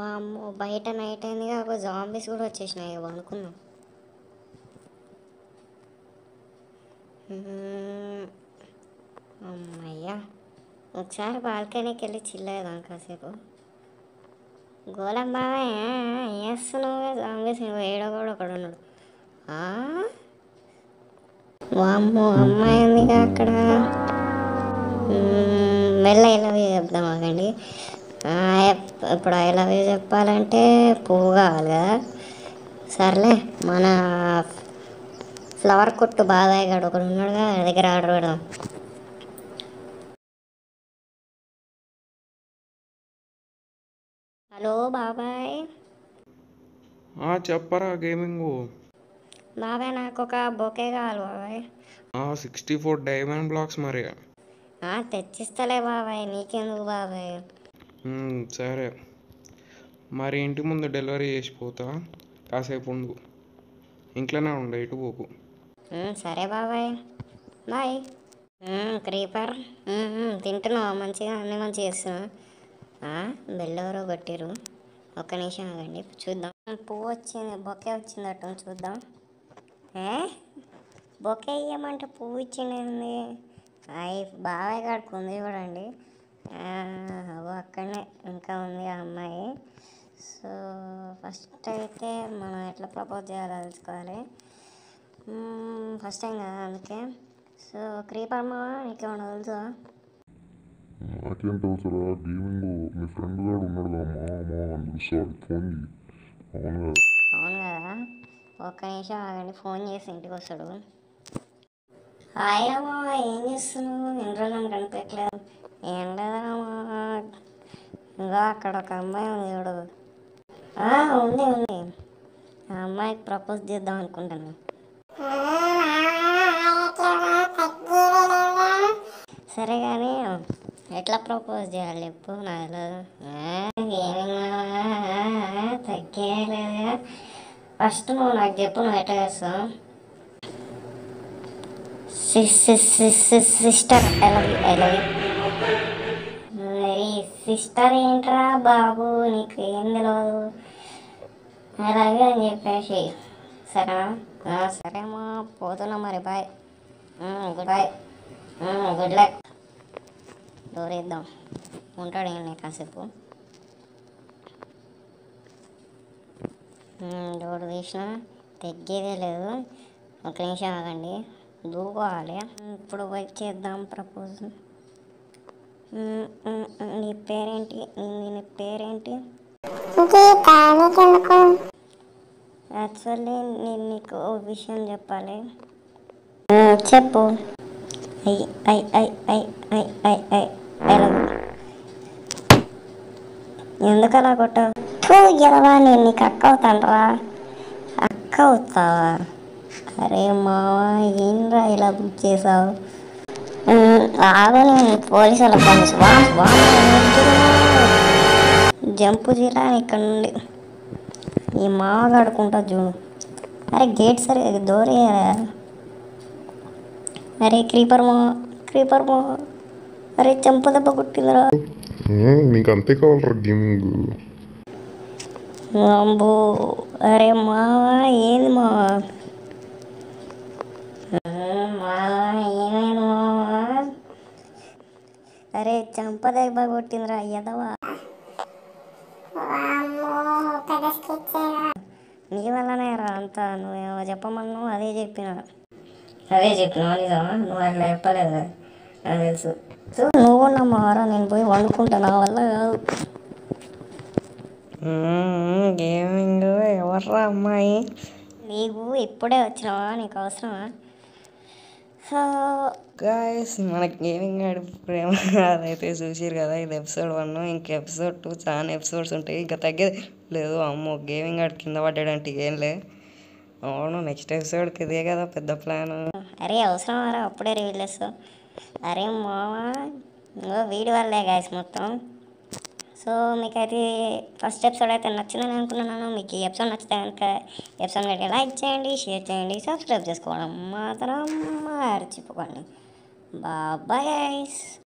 వామ్మో బయట నైట్ అయింది ఒక జాంబీస్ కూడా వచ్చేసినాయి ఇక అనుకున్నాం అమ్మయ్యా ఒకసారి బాల్కనీకి వెళ్ళి చిల్లేదాం కాసేపు గోళం బాగా వేస్తున్నావు జాంబీస్ ఏడో కూడా ఒకడు ఉన్నాడు ఆ? వామ్మో అమ్మాయి ఉంది అక్కడ మ్మ్, మెల్ల ఐ లవ్ యూ చెప్దాం ఆగండి ఆ, ఎప్- ఇప్పుడు ఐ లవ్ యూ చెప్పాలంటే పువ్వు కావాలి కదా సర్లే మన ఫ్లవర్ కొట్టు బాబాయ్ గాడు ఒకడు ఉన్నాడుగా వాడి దగ్గర ఆర్డర్ పెడదాం హలో బాబాయ్ ఆ, చెప్పరా గేమింగ్ బాబాయ్ నాకు ఒక బొకే కావాలి బాబాయ్ సిక్స్టీ ఫోర్ డైమండ్ బ్లాక్స్ మరి ఆ, తెచ్చిస్తలే బాబాయ్ నీకెందుకు బాబాయ్ మ్మ్, సరే మరి ఇంటి ముందు డెలివరీ చేసిపోతా కాసేపు ఉండు ఇంట్లోనే ఉండు ఇటు పోకు మ్మ్, సరే బాబాయ్ బాయ్ మ్మ్, క్రీపర్ మ్మ్, మ్మ్, తింటున్నావా మంచిగా అన్నీ మంచిగా చేస్తున్నా బెల్ ఎవరో కొట్టిరు ఒక్క నిమిషం ఆగండి చూద్దాం పువ్వు వచ్చింది బొకే వచ్చింది అటు చూద్దాం ఏ బొకే ఇవ్వమంటే పువ్వు ఇచ్చింది అయి బాబాయ్ కాడికి ఉంది చూడండి ఆ, అగో అక్కడనే ఇంకా ఉంది ఆ అమ్మాయి సో ఫస్ట్ అయితే మనం ఎట్లా ప్రపోజ్ చేయాలో తెలుసుకోవాలి ఫస్ట్ టైం కదా అందుకే సో క్రీపర్ మా నీకేమన్నా తెలుసా నాకేం తెలుసురా గేమింగ్ మీ ఫ్రెండ్ గాడు ఉన్నాడు కదా మా మా అని పిలుస్తాడు ఫోన్ చేయి అవును కదా అవును కదా ఒక్క నిమిషం ఆగండి ఫోన్ చేసి ఇంటికి వస్తాడు హాయ్ రామా ఏం చేస్తున్నావు ఎన్ని రోజులు కనిపించలేదు ఏం లేదమ్మా ఇంకా అక్కడ ఒక అమ్మాయి ఉంది చూడు ఆ, ఉంది ఉంది ఆ అమ్మాయికి ప్రపోజ్ చేద్దాం అనుకుంటాను సరే కానీ ఎట్లా ప్రపోజ్ చేయాలి చెప్పు నాకు తగ్గేలేదు ఫస్ట్ నువ్వు నాకు చెప్పు నువ్వు ఎట్లా చేస్తావు సిస్టర్ ఎలా ఎలా మరి సిస్టర్ ఏంట్రా బాబు నీకు ఏం తెలియదు అలాగే అని చెప్పేసి సరేనా ఆ, సరేమ్మా పోతున్నా మరి bye good bye good luck door వేద్దాం ఉంటాడు ఏంటి కాసేపు ఉమ్, డోర్ తీసిన తగ్గేదే లేదు ఒక నిమిషం ఆగండి దూకోవాలి ఇప్పుడు వైప్ చేద్దాం ప్రపోజ్ నీ పేరేంటి నీ నీ పేరేంటి యాక్చువల్లీ నేను నీకు ఓ విషయం చెప్పాలి చెప్పు ఐ ఐ ఐ ఐ ఐ ఐ ఐ ఎలా ఎందుకు అలా కొట్టావు ఎలవా నేను నీకు అక్క అవుతానరా అక్క అవుతావా అరే మావా ఏంరా ఇలా బుక్ చేసావు ఆగు నేను పోలీసు వాళ్ళకి పంపిస్తా. వా, వా, జంపు తీరా ఇక్కడ నుండి ఈ మావ కడుకుంటా చూడు అరే గేట్ సరే దోరేయరా అరే క్రీపర్ మో క్రీపర్ మో అరే చెంప దెబ్బ కొట్టిందిరా నీకు అంతే కావాలరా గేమింగ్ అబ్బో అరే మావా ఏంది మావా మావా ఏమైంది మావా అరే చంప దెబ్బ కొట్టిందిరా ఎదవా నీ వల్లనే రా అంతా నువ్వేమో చెప్పమన్నావు అదే చెప్పిన అదే చెప్పినావు నిజమా నువ్వు అట్లా చెప్పలేదు కదా నాకు తెలుసు సో నువ్వు నా మారా నేను పోయి వండుకుంటా నా వల్ల కాదు గేమింగ్ ఎవర్రా అమ్మాయి నీకు ఇప్పుడే వచ్చినావా నీకు అవసరమా సో గాయస్ మన గేమింగ్ ఆడి ప్రేమ అదైతే చూసిరు కదా ఇది ఎపిసోడ్ వన్ ఇంక ఎపిసోడ్ టూ చాలా ఎపిసోడ్స్ ఉంటాయి ఇంకా తగ్గేది లేదు అమ్మో గేమింగ్ ఆడి కింద పడ్డాడంటే ఏం లే అవును నెక్స్ట్ ఎపిసోడ్కి ఇదే కదా పెద్ద ప్లాన్ అరే అవసరం రా అప్పుడే రివీల్ చేస్తావు అరే మావా ఇంకో వీడి వల్లే గాయస్ మొత్తం సో మీకైతే ఫస్ట్ ఎపిసోడ్ అయితే నచ్చిందని అనుకున్నాను మీకు ఈ ఎపిసోడ్ నచ్చితే కనుక ఎపిసోడ్ కనుక లైక్ చేయండి షేర్ చేయండి సబ్స్క్రైబ్ చేసుకోవడం మాత్రం మర్చిపోకండి బాబాయ్ గైస్